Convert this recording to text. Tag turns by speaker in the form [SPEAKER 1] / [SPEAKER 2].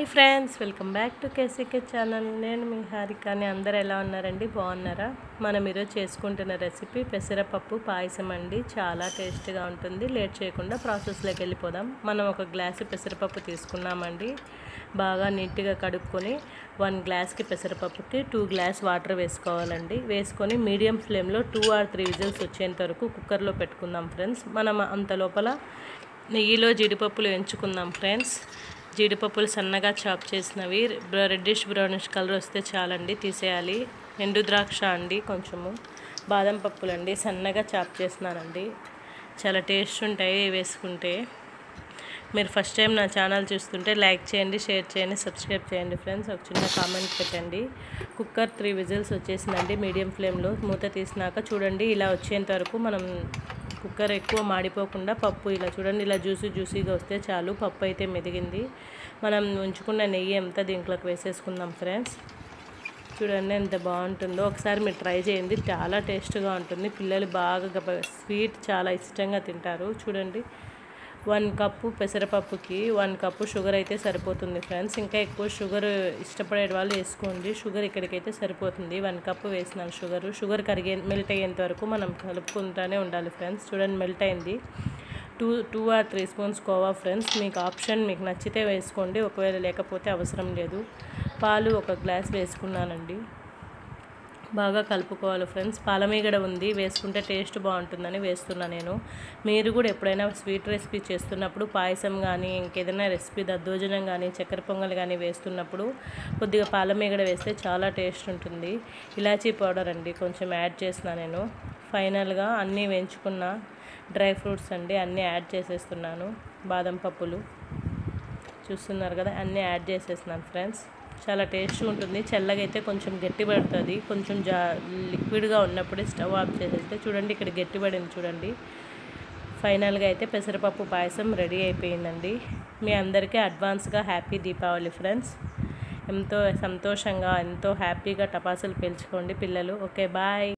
[SPEAKER 1] hi friends welcome back to KCK channel నేను మీ హారికాని అందరు ఎలా ఉన్నారండి బాగున్నారా మనం ఈరోజు చేసుకుంటున్న రెసిపీ పెసరపప్పు పాయసం అండి చాలా టేస్ట్గా ఉంటుంది లేట్ చేయకుండా ప్రాసెస్లోకి వెళ్ళిపోదాం మనం ఒక గ్లాసు పెసరపప్పు తీసుకున్నామండి బాగా నీట్గా కడుక్కొని వన్ గ్లాస్కి పెసరపప్పుకి టూ గ్లాస్ వాటర్ వేసుకోవాలండి వేసుకొని మీడియం ఫ్లేమ్లో టూ ఆర్ త్రీ విజిల్స్ వచ్చేంత వరకు కుక్కర్లో పెట్టుకుందాం ఫ్రెండ్స్ మనం అంత లోపల నెయ్యిలో జీడిపప్పులు ఎంచుకుందాం ఫ్రెండ్స్ జీడిపప్పులు సన్నగా చాప్ చేసినవి రెడ్డిష్ బ్రౌనిష్ కలర్ వస్తే చాలండి తీసేయాలి ఎండు ద్రాక్ష అండి కొంచెము బాదం పప్పులు అండి సన్నగా చాప్ చేసినానండి చాలా టేస్ట్ ఉంటాయి వేసుకుంటే మీరు ఫస్ట్ టైం నా ఛానల్ చూస్తుంటే లైక్ చేయండి షేర్ చేయండి సబ్స్క్రైబ్ చేయండి ఫ్రెండ్స్ ఒక చిన్న కామెంట్ పెట్టండి కుక్కర్ త్రీ విజిల్స్ వచ్చేసిందండి మీడియం ఫ్లేమ్లో మూత తీసినాక చూడండి ఇలా వచ్చేంత వరకు మనం కుక్కర్ ఎక్కువ మాడిపోకుండా పప్పు ఇలా చూడండి ఇలా జ్యూసీ జ్యూసీగా వస్తే చాలు పప్పు అయితే మెదిగింది మనం ఉంచుకున్న నెయ్యి ఎంత దీంట్లోకి వేసేసుకుందాం ఫ్రెండ్స్ చూడండి ఎంత బాగుంటుందో ఒకసారి మీరు ట్రై చేయండి చాలా టేస్ట్గా ఉంటుంది పిల్లలు బాగా స్వీట్ చాలా ఇష్టంగా తింటారు చూడండి వన్ కప్పు పెసరపప్పుకి వన్ కప్పు షుగర్ అయితే సరిపోతుంది ఫ్రెండ్స్ ఇంకా ఎక్కువ షుగర్ ఇష్టపడే వాళ్ళు వేసుకోండి షుగర్ ఇక్కడికైతే సరిపోతుంది వన్ కప్పు వేసినాను షుగర్ షుగర్ కరిగే మెల్ట్ అయ్యేంత వరకు మనం కలుపుకుంటూనే ఉండాలి ఫ్రెండ్స్ చూడండి మెల్ట్ అయింది two two or three spoons కోవా ఫ్రెండ్స్ మీకు ఆప్షన్ మీకు నచ్చితే వేసుకోండి ఒకవేళ లేకపోతే అవసరం లేదు పాలు ఒక గ్లాస్ వేసుకున్నానండి బాగా కలుపుకోవాలి ఫ్రెండ్స్ పాలమీగడ ఉంది వేసుకుంటే టేస్ట్ బాగుంటుందని వేస్తున్నా నేను మీరు కూడా ఎప్పుడైనా స్వీట్ రెసిపీ చేస్తున్నప్పుడు పాయసం కానీ ఇంకేదైనా రెసిపీ దద్దోజనం కానీ చక్కెర పొంగల్ కానీ వేస్తున్నప్పుడు కొద్దిగా పాలమీగడ వేస్తే చాలా టేస్ట్ ఉంటుంది ఇలాచీ పౌడర్ అండి కొంచెం యాడ్ చేసిన నేను ఫైనల్గా అన్నీ వేయించుకున్న డ్రై ఫ్రూట్స్ అండి అన్నీ యాడ్ చేసేస్తున్నాను బాదం పప్పులు చూస్తున్నారు కదా అన్నీ యాడ్ చేసేస్తున్నాను ఫ్రెండ్స్ చాలా టేస్ట్ ఉంటుంది చల్లగా అయితే కొంచెం గట్టి పడుతుంది కొంచెం జా లిక్విడ్గా ఉన్నప్పుడే స్టవ్ ఆఫ్ చేసేస్తే చూడండి ఇక్కడ గట్టి పడింది చూడండి ఫైనల్గా అయితే పెసరపప్పు పాయసం రెడీ అయిపోయిందండి మీ అందరికీ అడ్వాన్స్గా హ్యాపీ దీపావళి ఫ్రెండ్స్ ఎంతో సంతోషంగా ఎంతో హ్యాపీగా టపాసులు పేల్చుకోండి పిల్లలు ఓకే బాయ్